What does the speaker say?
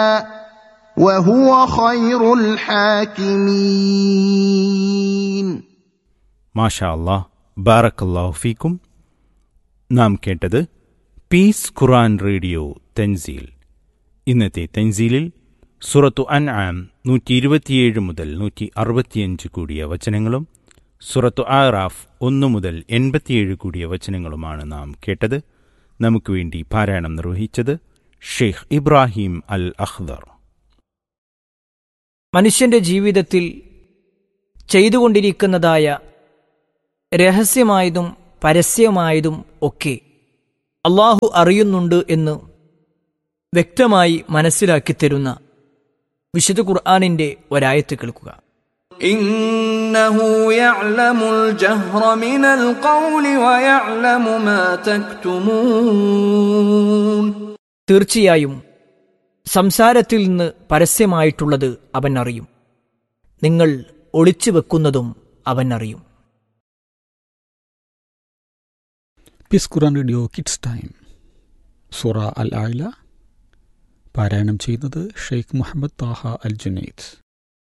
وهو خير الحاكمين മാഷാ അല്ലാഹ് ബാറക്കല്ലാഹു ഫീക്കും നാം കേട്ടത് പീസ് ഖുറാൻ റേഡിയോ തെൻസീൽ ഇന്നത്തെ തെൻസീലിൽ സുറത്തു അൻ ആം നൂറ്റി ഇരുപത്തിയേഴ് മുതൽ നൂറ്റി അറുപത്തിയഞ്ച് കൂടിയ വചനങ്ങളും സുറത്തു ആറാഫ് ഒന്ന് മുതൽ എൺപത്തിയേഴ് കൂടിയ വചനങ്ങളുമാണ് നാം കേട്ടത് നമുക്ക് വേണ്ടി പാരായണം നിർവഹിച്ചത് ഷെയ്ഖ് ഇബ്രാഹിം അൽ അഖ്ദർ മനുഷ്യന്റെ ജീവിതത്തിൽ ചെയ്തുകൊണ്ടിരിക്കുന്നതായ രഹസ്യമായതും പരസ്യമായതും ഒക്കെ അള്ളാഹു അറിയുന്നുണ്ട് എന്ന് വ്യക്തമായി മനസ്സിലാക്കി തരുന്ന വിശുദ്ധ ഖുർആാനിന്റെ ഒരായത്ത് കേൾക്കുക إنه يعلم الجهر من القول ويعلم ما تكتمون തീർച്ചയായും സംസാരത്തിൽ നിന്ന് പരസ്യമായിട്ടുള്ളത് അവൻ അറിയും നിങ്ങൾ ഒളിച്ചു വെക്കുന്നതും അവൻ അറിയും peace Quran radio kids time സൂറ അൽ ആയില പാരായണം ചെയ്യുന്നത് ഷെയ്ഖ് മുഹമ്മദ് താഹ അൽ ജുനൈദ്